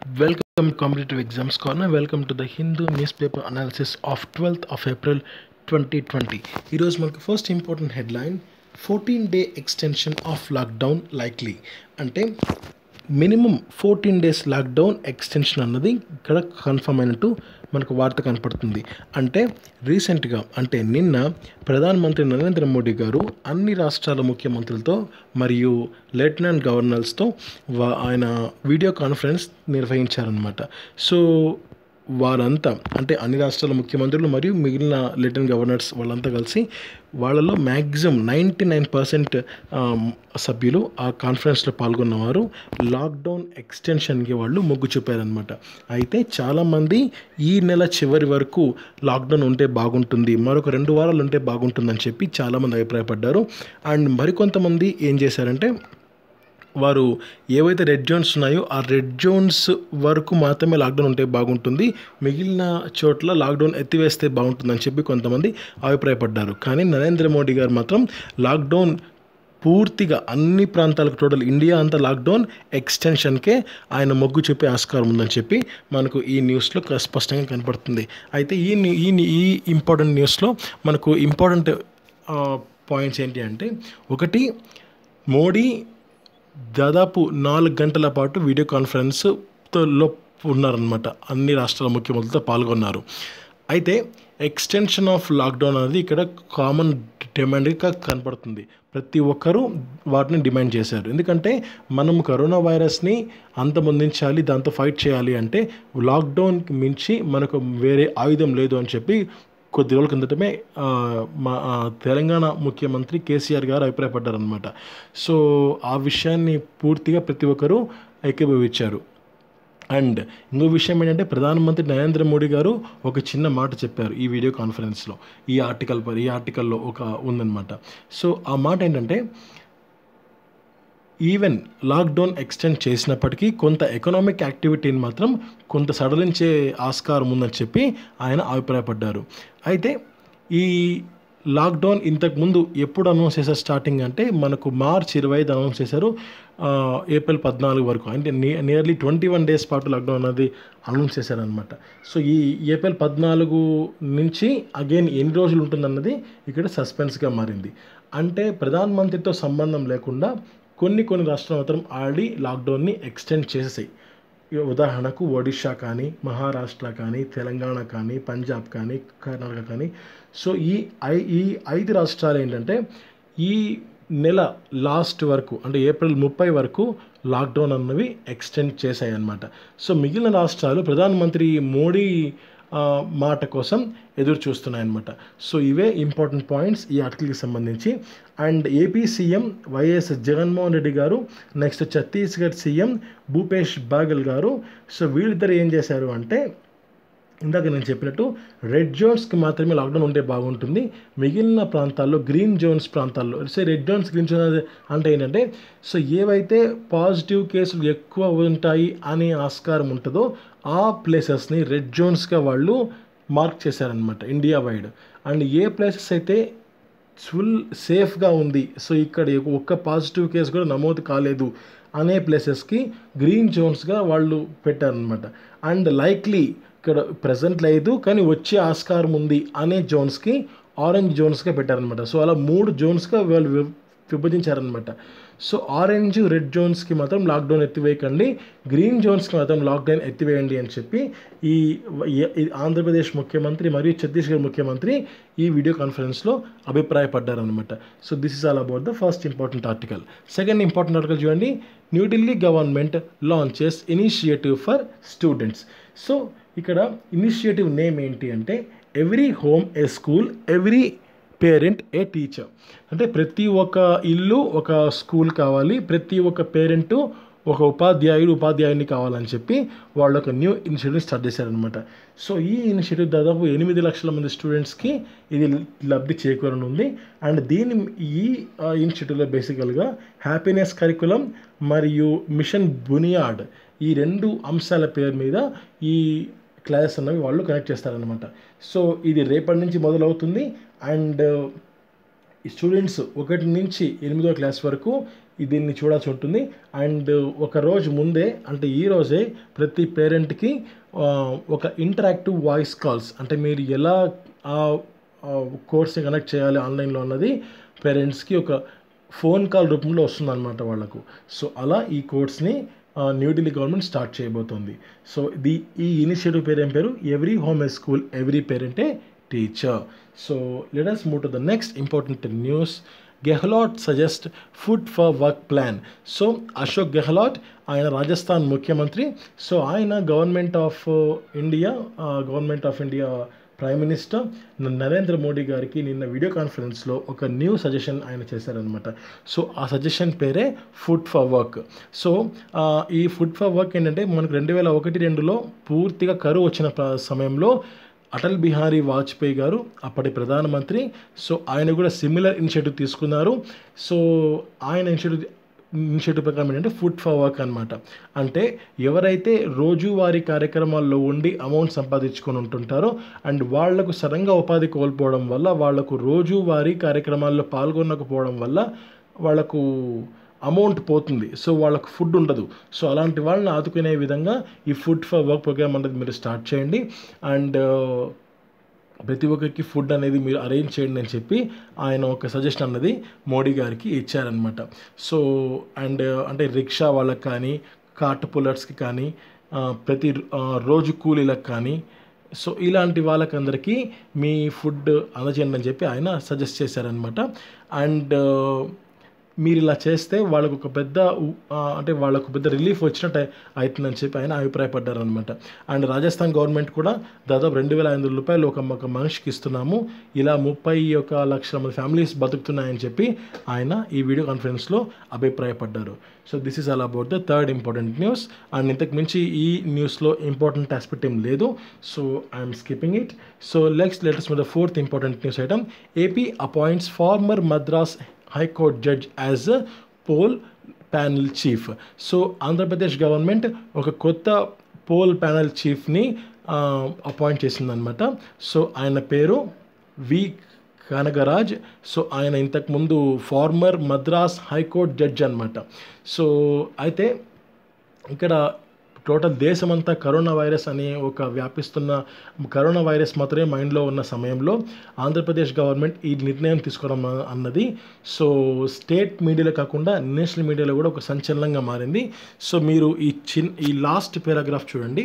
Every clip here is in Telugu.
Welcome competitive exams corner. Welcome to the Hindu newspaper analysis of 12th of April 2020. ఈరోజు మనకు first important headline fourteen day extension of lockdown likely అంటే minimum fourteen days lockdown extension అన్నది ఇక్కడ కన్ఫర్మ్ అయినట్టు మనకు వార్త కనపడుతుంది అంటే రీసెంట్గా అంటే నిన్న ప్రధానమంత్రి నరేంద్ర మోడీ గారు అన్ని రాష్ట్రాల ముఖ్యమంత్రులతో మరియు లెఫ్టినెంట్ గవర్నర్స్తో వా ఆయన వీడియో కాన్ఫరెన్స్ నిర్వహించారనమాట సో వారంతా అంటే అన్ని రాష్ట్రాల ముఖ్యమంత్రులు మరియు మిగిలిన లెఫ్టినెంట్ గవర్నర్స్ వాళ్ళంతా కలిసి వాళ్ళలో మ్యాక్సిమం నైంటీ నైన్ పర్సెంట్ సభ్యులు ఆ కాన్ఫరెన్స్లో పాల్గొన్నవారు లాక్డౌన్ ఎక్స్టెన్షన్కి వాళ్ళు మొగ్గు చూపారనమాట అయితే చాలామంది ఈ నెల చివరి వరకు లాక్డౌన్ ఉంటే బాగుంటుంది మరొక రెండు వారాలు ఉంటే బాగుంటుందని చెప్పి చాలామంది అభిప్రాయపడ్డారు అండ్ మరికొంతమంది ఏం చేశారంటే వారు ఏవైతే రెడ్ జోన్స్ ఉన్నాయో ఆ రెడ్ జోన్స్ వరకు మాత్రమే లాక్డౌన్ ఉంటే బాగుంటుంది మిగిలిన చోట్ల లాక్డౌన్ ఎత్తివేస్తే బాగుంటుందని చెప్పి కొంతమంది అభిప్రాయపడ్డారు కానీ నరేంద్ర మోడీ గారు మాత్రం లాక్డౌన్ పూర్తిగా అన్ని ప్రాంతాలకు టోటల్ ఇండియా అంతా లాక్డౌన్ ఎక్స్టెన్షన్కే ఆయన మొగ్గు చూపే ఆస్కారం ఉందని చెప్పి మనకు ఈ న్యూస్లో క- స్పష్టంగా కనపడుతుంది అయితే ఈ న్యూ- ఈ న్యూ- ఈ ఇంపార్టెంట్ న్యూస్లో మనకు ఇంపార్టెంట్ పాయింట్స్ ఏంటి అంటే ఒకటి మోడీ దాదాపు నాలుగు గంటల పాటు వీడియో కాన్ఫరెన్స్తో లో ఉన్నారనమాట అన్ని రాష్ట్రాల ముఖ్యమంత్రులతో పాల్గొన్నారు అయితే ఎక్స్టెన్షన్ ఆఫ్ లాక్డౌన్ అనేది ఇక్కడ కామన్ డిమాండ్గా కనపడుతుంది ప్రతి ఒక్కరూ వాటిని డిమాండ్ చేశారు ఎందుకంటే మనం కరోనా వైరస్ని అంతమొందించాలి దాంతో ఫైట్ చేయాలి అంటే లాక్డౌన్కి మించి మనకు వేరే ఆయుధం లేదు అని చెప్పి కొద్ది రోజుల కిందటమే ఆ, మా ఆ, తెలంగాణ ముఖ్యమంత్రి కేసీఆర్ గారు అభిప్రాయపడ్డారనమాట సో ఆ విషయాన్ని పూర్తిగా ప్రతి ఒక్కరూ ఏకీభవించారు అండ్ ఇంకో విషయం ఏంటంటే ప్రధానమంత్రి నరేంద్ర మోడీ గారు ఒక చిన్న మాట చెప్పారు ఈ వీడియో కాన్ఫరెన్స్లో ఈ ఆర్టికల్ పర్ ఈ ఆర్టికల్లో ఒక ఉందన్నమాట సో ఆ మాట ఏంటంటే ఈవెన్ లాక్డౌన్ ఎక్స్టెండ్ చేసినప్పటికీ కొంత ఎకనామిక్ యాక్టివిటీని మాత్రం కొంత సడలించే ఆస్కారం ఉందని చెప్పి ఆయన అభిప్రాయపడ్డారు అయితే ఈ లాక్డౌన్ ఇంతకుముందు ఎప్పుడు అనౌన్స్ చేశారు స్టార్టింగ్ అంటే మనకు మార్చ్ ఇరవై ఐదు అనౌన్స్ చేశారు ఆ, ఏప్రిల్ పద్నాలుగు వరకు అంటే నియర్లీ ట్వంటీ వన్ డేస్ పాటు లాక్డౌన్ అనేది అనౌన్స్ చేశారనమాట సో ఈ ఏప్రిల్ పద్నాలుగు నుంచి అగైన్ ఎన్ని రోజులు ఉంటుందన్నది ఇక్కడ సస్పెన్స్గా మారింది అంటే ప్రధానమంత్రితో సంబంధం లేకుండా కొన్ని కొన్ని రాష్ట్రాలు మాత్రం ఆల్రెడీ లాక్డౌన్ని ఎక్స్టెండ్ చేసేసాయి ఇక ఉదాహరణకు ఒడిషా కానీ మహారాష్ట్ర కానీ తెలంగాణ కానీ పంజాబ్ కానీ కర్ణాటక కానీ సో ఈ ఐ ఈ ఐదు రాష్ట్రాలు ఏంటంటే ఈ నెల లాస్ట్ వరకు అంటే ఏప్రిల్ ముప్పై వరకు లాక్డౌన్ అన్నవి ఎక్స్టెండ్ చేశాయి అన్నమాట సో మిగిలిన రాష్ట్రాలు ప్రధానమంత్రి మోడీ ఆ, మాట కోసం ఎదురు చూస్తున్నాయన్నమాట సో ఇవే ఇంపార్టెంట్ పాయింట్స్ ఈ ఆర్టికల్కి సంబంధించి and AP CM YS Jaganmohan Reddy గారు నెక్స్ట్ ఛత్తీస్గఢ్ సీఎం భూపేష్ బాగల్ గారు సో వీళ్ళిద్దరు ఏం చేశారు అంటే ఇందాక నేను చెప్పినట్టు రెడ్ జోన్స్కి మాత్రమే లాక్డౌన్ ఉంటే బాగుంటుంది మిగిలిన ప్రాంతాల్లో గ్రీన్ జోన్స్ ప్రాంతాల్లో so red zones green zones అంటే ఏంటంటే సో ఏవైతే పాజిటివ్ కేసులు ఎక్కువ ఉంటాయి అనే ఆస్కారం ఉంటుందో ఆ ప్లేసెస్ని రెడ్ జోన్స్గా వాళ్ళు మార్క్ చేశారనమాట ఇండియా వైడ్ అండ్ ఏ ప్లేసెస్ అయితే ఫుల్ సేఫ్గా ఉంది సో ఇక్కడ ఒక్క పాజిటివ్ కేసు కూడా నమోదు కాలేదు అనే ప్లేసెస్కి గ్రీన్ జోన్స్గా వాళ్ళు పెట్టారనమాట అండ్ లైక్లీ ఇక్కడ ప్రజెంట్ లేదు కానీ వచ్చే ఆస్కారం ఉంది అనే జోన్స్కి ఆరెంజ్ జోన్స్గా పెట్టారనమాట సో అలా మూడు జోన్స్గా వాళ్ళు వి- విభజించారనమాట సో ఆరెంజ్ రెడ్ జోన్స్కి మాత్రం లాక్డౌన్ ఎత్తివేయకండి గ్రీన్ జోన్స్కి మాత్రం లాక్డౌన్ ఎత్తివేయండి అని చెప్పి ఈ ఈ- ఈ ఆంధ్రప్రదేశ్ ముఖ్యమంత్రి మరియు ఛత్తీస్గఢ్ ముఖ్యమంత్రి ఈ వీడియో కాన్ఫరెన్స్లో అభిప్రాయపడ్డారనమాట so this is all about the first important article second important article చూడండి New Delhi government launches initiative for students so ఇక్కడ ఇనిషియేటివ్ నేమ్ ఏంటి అంటే every home a school every parent a teacher అంటే ప్రతి ఒక్క ఇల్లు ఒక స్కూల్ కావాలి ప్రతి ఒక్క పేరెంట్ ఒక ఉపాధ్యాయుడు ఉపాధ్యాయుని కావాలని చెప్పి వాళ్ళు ఒక న్యూ ఇనిషియేటివ్ స్టార్ట్ చేశారనమాట సో ఈ ఇనిషియేటివ్ దాదాపు ఎనిమిది లక్షల మంది స్టూడెంట్స్కి ఇది లబ్ధి చేకూరనుంది అండ్ దీని ఈ ఇనిషియేటివ్లో బేసికల్గా హ్యాపీనెస్ కరికులం మరియు మిషన్ బునియాడ్ ఈ రెండు అంశాల పేరు మీద ఈ క్లాసెస్ అన్నవి వాళ్ళు కనెక్ట్ చేస్తారనమాట సో ఇది రేపటి నుంచి మొదలవుతుంది అండ్ ఈ స్టూడెంట్స్ ఒకటి నుంచి ఎనిమిదో క్లాస్ వరకు దీన్ని చూడాల్సి ఉంటుంది అండ్ ఒక రోజు ముందే అంటే ఈ రోజే ప్రతి పేరెంట్కి ఒక ఇంటరాక్టివ్ వాయిస్ కాల్స్ అంటే మీరు ఎలా ఆ కోర్స్ని కనెక్ట్ చేయాలి ఆన్లైన్లో అన్నది పేరెంట్స్కి ఒక ఫోన్ కాల్ రూపంలో వస్తుందన్నమాట వాళ్ళకు సో అలా ఈ కోర్స్ని న్యూఢిల్లీ గవర్నమెంట్ స్టార్ట్ చేయబోతోంది సో ది ఈ ఇనిషియేటివ్ పేరు ఏం పేరు every home a school every పేరెంటే teacher so let us move to the next important news Gehlot suggest food for work plan so Ashok Gehlot ఆయన రాజస్థాన్ ముఖ్యమంత్రి సో ఆయన government of India government of India prime minister Narendra Modi గారికి నిన్న వీడియో కాన్ఫరెన్స్లో ఒక న్యూ సజెషన్ ఆయన చేశారనమాట సో ఆ సజెషన్ పేరే ఫుడ్ ఫర్ వర్క్ సో ఈ ఫుడ్ ఫర్ వర్క్ ఏంటంటే మనకు రెండు వేల ఒకటి రెండులో పూర్తిగా కరువు వచ్చిన ప్ర- సమయంలో అటల్ బిహారీ వాజ్పేయి గారు అప్పటి ప్రధానమంత్రి సో ఆయన కూడా సిమిలర్ ఇనిషియేటివ్ తీసుకున్నారు సో ఆయన ఇనిషియేటివ్ ఇనిషియేటివ్ ప్రకారం ఏంటంటే ఫుడ్ ఫర్ వర్క్ అనమాట అంటే ఎవరైతే రోజువారీ కార్యక్రమాల్లో ఉండి అమౌంట్ సంపాదించుకొని ఉంటుంటారో అండ్ వాళ్లకు సడన్గా ఉపాధి కోల్పోవడం వల్ల వాళ్లకు రోజువారీ కార్యక్రమాల్లో పాల్గొనకపోవడం వల్ల వాళ్ళకు అమౌంట్ పోతుంది సో వాళ్ళకు ఫుడ్ ఉండదు సో అలాంటి వాళ్ళని ఆదుకునే విధంగా ఈ ఫుడ్ ఫర్ వర్క్ ప్రోగ్రామ్ అనేది మీరు స్టార్ట్ చేయండి అండ్ ప్రతి ఒక్కరికి ఫుడ్ అనేది మీరు అరేంజ్ చేయండి అని చెప్పి ఆయన ఒక సజెషన్ అన్నది మోడీ గారికి ఇచ్చారనమాట సో అండ్ అంటే రిక్షా వాళ్ళకి కానీ కార్ట్ పుల్లర్స్కి కానీ ఆ, ప్రతి ఆ, రోజు కూలీలకు కానీ సో ఇలాంటి వాళ్ళకందరికీ మీ ఫుడ్ అందజేయండి అని చెప్పి ఆయన సజెస్ట్ చేశారనమాట అండ్ మీరు ఇలా చేస్తే వాళ్ళకు ఒక పెద్ద ఉ- ఆ, అంటే వాళ్ళకు పెద్ద రిలీఫ్ వచ్చినట్టు అవుతుందని చెప్పి ఆయన అభిప్రాయపడ్డారు అనమాట అండ్ రాజస్థాన్ గవర్నమెంట్ కూడా దాదాపు రెండు వేల ఐదు వందల రూపాయలు ఒక ఒక మనిషికి ఇస్తున్నాము ఇలా ముప్పై ఒక లక్షల మంది ఫ్యామిలీస్ బతుకుతున్నాయని చెప్పి ఆయన ఈ వీడియో కాన్ఫరెన్స్లో అభిప్రాయపడ్డారు so this is all about the third important news and ఇంతకు మించి ఈ న్యూస్లో ఇంపార్టెంట్ ఆస్పెక్ట్ ఏం లేదు so I'm skipping it so next latest the fourth important news item AP appoints former Madras high court judge as a poll panel chief so Andhra Pradesh government ఒక కొత్త పోల్ ప్యానల్ చీఫ్ని అపాయింట్ చేసిందనమాట సో ఆయన పేరు వి కనగరాజ్ సో ఆయన ఇంతకుముందు ఫార్మర్ మద్రాస్ హైకోర్ట్ జడ్జ్ అనమాట సో అయితే ఇక్కడ టోటల్ దేశమంతా కరోనా వైరస్ అనే ఒక వ్యాపిస్తున్న కరోనా వైరస్ మాత్రమే మైండ్లో ఉన్న సమయంలో ఆంధ్రప్రదేశ్ గవర్నమెంట్ ఈ నిర్ణయం తీసుకోవడం అన్నది సో స్టేట్ మీడియాలో కాకుండా నేషనల్ మీడియాలో కూడా ఒక సంచలనంగా మారింది సో మీరు ఈ చిన్ ఈ లాస్ట్ పారాగ్రాఫ్ చూడండి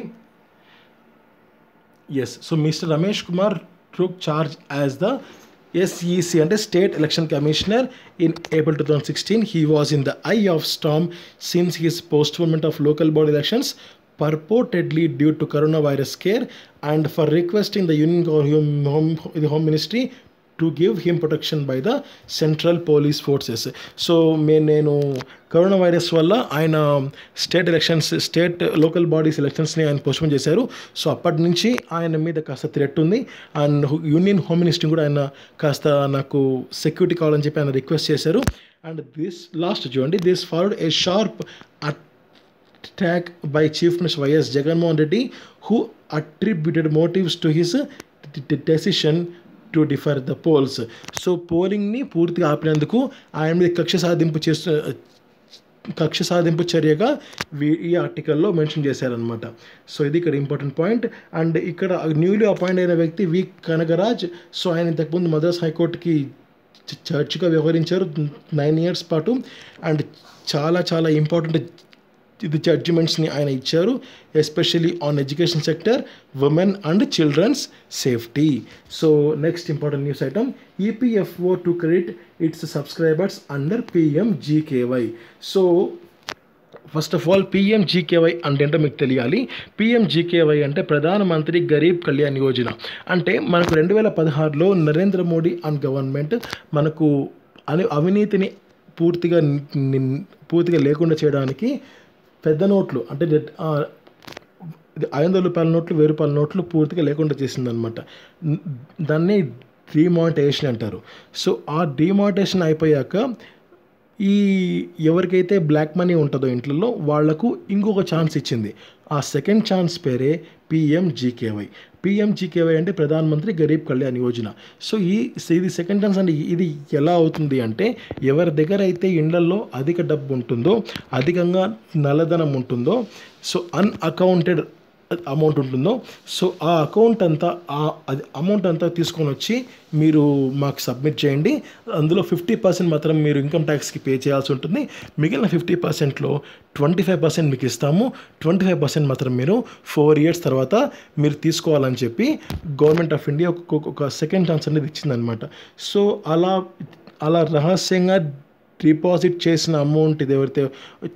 yes so mister Ramesh Kumar took charge as the SEC అంటే state election commissioner in April two thousand sixteen he was in the eye of storm since his postponement of local body elections purportedly due to coronavirus scare and for requesting the union or home, home, the home ministry to give him protection by the central police forces so మే నేను కరోనా వైరస్ వల్ల ఆయన state elections state local bodies ఎలక్షన్స్ని ఆయన పోస్ట్పోన్ చేశారు సో అప్పటి నుంచి ఆయన మీద కాస్త థ్రెట్ ఉంది అండ్ యూనియన్ హోమ్ మినిస్ట్రీ కూడా ఆయన కాస్త నాకు సెక్యూరిటీ కావాలని చెప్పి ఆయన రిక్వెస్ట్ చేశారు అండ్ దిస్ లాస్ట్ చూడండి this followed a sharp attack by Chief Minister Y.S. Jaganmohan Reddy, who attributed motives to his d- d- decision to defer the polls so పోలింగ్ని పూర్తిగా ఆపినందుకు ఆయన మీద కక్ష సాధింపు చేస్తూ కక్ష సాధింపు చర్యగా వీ- ఈ ఆర్టికల్లో మెన్షన్ చేశారనమాట సో ఇది ఇక్కడ ఇంపార్టెంట్ పాయింట్ అండ్ ఇక్కడ న్యూలీ అపాయింట్ అయిన వ్యక్తి వి కనగరాజ్ సో ఆయన ఇంతకుముందు మద్రాస్ హైకోర్టుకి చ- చర్చ్గా వ్యవహరించారు నైన్ ఇయర్స్ పాటు అండ్ చాలా చాలా ఇంపార్టెంట్ ఇది జడ్జిమెంట్స్ని ఆయన ఇచ్చారు especially on education sector women and childrens safety so next important news item EPFO to credit its subscribers under PMGKY so first of all PMGKY అంటే ఏంటో మీకు తెలియాలి పిఎంజీకేవై అంటే ప్రధానమంత్రి గరీబ్ కళ్యాణ్ యోజన అంటే మనకు రెండు వేల పదహారులో నరేంద్ర మోడీ అండ్ గవర్నమెంట్ మనకు అని అవినీతిని పూర్తిగా ని- పూర్తిగా లేకుండా చేయడానికి పెద్ద నోట్లు అంటే రెడ్- ఆ, ఇది ఐదు వందల రూపాయల నోట్లు వెయ్యి రూపాయల నోట్లు పూర్తిగా లేకుండా చేసిందనమాట న్- దాన్ని డిమానిటైజేషన్ అంటారు సో ఆ డిమానిటైజేషన్ అయిపోయాక ఈ ఎవరికైతే బ్లాక్ మనీ ఉంటుందో ఇంట్లో వాళ్లకు ఇంకొక ఛాన్స్ ఇచ్చింది ఆ సెకండ్ ఛాన్స్ పేరే పిఎంజీకేవై పిఎంజీకేవై అంటే ప్రధాన మంత్రి గరీబ్ కళ్యాణ్ యోజన సో ఈ ఇది సెకండ్ ఛాన్స్ అంటే ఇది ఎలా అవుతుంది అంటే ఎవరి దగ్గర అయితే ఇండ్లల్లో అధిక డబ్బు ఉంటుందో అధికంగా నల్లధనం ఉంటుందో సో అన్అకౌంటెడ్ అమౌంట్ ఉంటుందో సో ఆ అకౌంట్ అంతా ఆ అది అమౌంట్ అంతా తీసుకొని వచ్చి మీరు మాకు సబ్మిట్ చేయండి అందులో ఫిఫ్టీ పర్సెంట్ మాత్రం మీరు ఇన్కమ్ ట్యాక్స్కి పే చేయాల్సి ఉంటుంది మిగిలిన ఫిఫ్టీ పర్సెంట్లో ట్వంటీ ఫైవ్ పర్సెంట్ మీకు ఇస్తాము ట్వంటీ ఫైవ్ పర్సెంట్ మాత్రం మీరు ఫోర్ ఇయర్స్ తర్వాత మీరు తీసుకోవాలని చెప్పి గవర్నమెంట్ ఆఫ్ ఇండియా ఒక ఒక సెకండ్ ఛాన్స్ అనేది ఇచ్చిందనమాట సో అలా అలా రహస్యంగా డిపాజిట్ చేసిన అమౌంట్ ఇది ఎవరైతే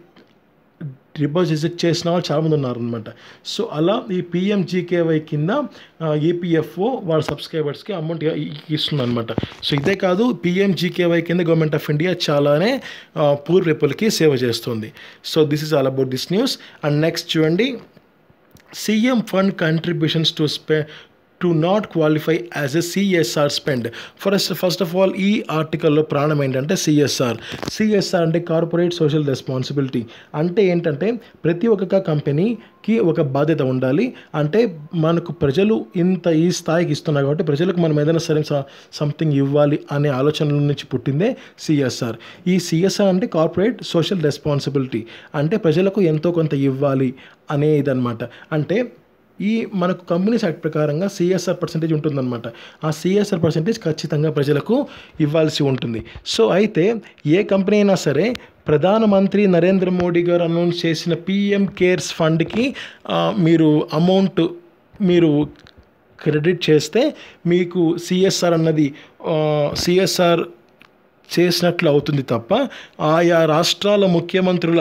డిపాజిట్ చేసిన వాళ్ళు చాలామంది ఉన్నారనమాట సో అలా ఈ పిఎంజీకేవై కింద ఈపీఎఫ్ఓ వాళ్ళ సబ్స్క్రైబర్స్కి అమౌంట్ ఇస్తుంది అనమాట సో ఇదే కాదు పిఎంజీకేవై కింద గవర్నమెంట్ ఆఫ్ ఇండియా చాలానే పూర్ పీపుల్కి సేవ చేస్తుంది so this is all about this news and next చూడండి సీఎం ఫండ్ కంట్రిబ్యూషన్స్ టు స్పె to not qualify as a CSR spend first first of all ఈ ఆర్టికల్లో ప్రాణం ఏంటంటే సిఎస్ఆర్ సిఎస్ఆర్ అంటే కార్పొరేట్ సోషల్ రెస్పాన్సిబిలిటీ అంటే ఏంటంటే ప్రతి ఒక్క కంపెనీకి ఒక బాధ్యత ఉండాలి అంటే మనకు ప్రజలు ఇంత ఈ స్థాయికి ఇస్తున్నారు కాబట్టి ప్రజలకు మనం ఏదైనా సరే సంథింగ్ ఇవ్వాలి అనే ఆలోచనల నుంచి పుట్టిందే సిఎస్ఆర్ ఈ సిఎస్ఆర్ అంటే కార్పొరేట్ సోషల్ రెస్పాన్సిబిలిటీ అంటే ప్రజలకు ఎంతో కొంత ఇవ్వాలి అనేదన్నమాట అంటే ఈ మనకు కంపెనీస్ యాక్ట్ ప్రకారంగా సిఎస్ఆర్ పర్సంటేజ్ ఉంటుందన్నమాట ఆ సిఎస్ఆర్ పర్సంటేజ్ ఖచ్చితంగా ప్రజలకు ఇవ్వాల్సి ఉంటుంది సో అయితే ఏ కంపెనీ అయినా సరే ప్రధానమంత్రి నరేంద్ర మోడీ గారు అనౌన్స్ చేసిన పిఎం కేర్స్ ఫండ్కి మీరు అమౌంట్ మీరు క్రెడిట్ చేస్తే మీకు సిఎస్ఆర్ అన్నది సిఎస్ఆర్ చేసినట్లు అవుతుంది తప్ప ఆయా రాష్ట్రాల ముఖ్యమంత్రుల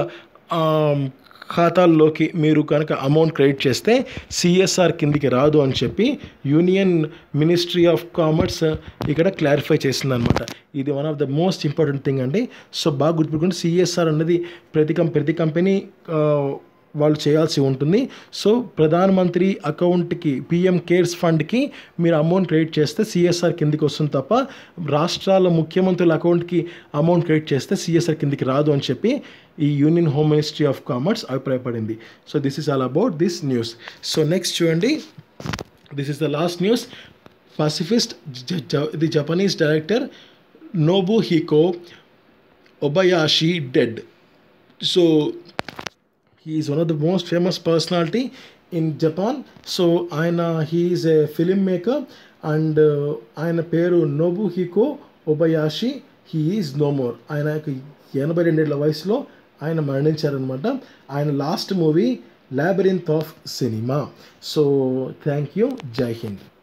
ఖాతాల్లోకి మీరు కనుక అమౌంట్ క్రెడిట్ చేస్తే సిఎస్ఆర్ కిందికి రాదు అని చెప్పి యూనియన్ మినిస్ట్రీ ఆఫ్ కామర్స్ ఇక్కడ క్లారిఫై చేసిందనమాట ఇది one of the most important thing అండి సో బాగా గుర్తుపెట్టుకుంటే సిఎస్ఆర్ అన్నది ప్రతి కం ప్రతి కంపెనీ వాళ్ళు చేయాల్సి ఉంటుంది సో ప్రధానమంత్రి అకౌంట్కి పిఎం కేర్స్ ఫండ్కి మీరు అమౌంట్ క్రెడిట్ చేస్తే సిఎస్ఆర్ కిందికి వస్తుంది తప్ప రాష్ట్రాల ముఖ్యమంత్రుల అకౌంట్కి అమౌంట్ క్రెడిట్ చేస్తే సిఎస్ఆర్ కిందికి రాదు అని చెప్పి ఈ union home ministry of commerce అభిప్రాయపడింది so this is all about this news so next చూడండి this is the last news pacifist the Japanese director Nobuhiko Obayashi dead so he is one of the most famous personality in Japan. So ఆయన he is a filmmaker and uh, ఆయన పేరు Nobuhiko Obayashi he is no more ఆయన ఎనభై రెండేళ్ల వయసులో ఆయన మరణించారనమాట ఆయన last movie labyrinth of cinema so thank you జై హింద్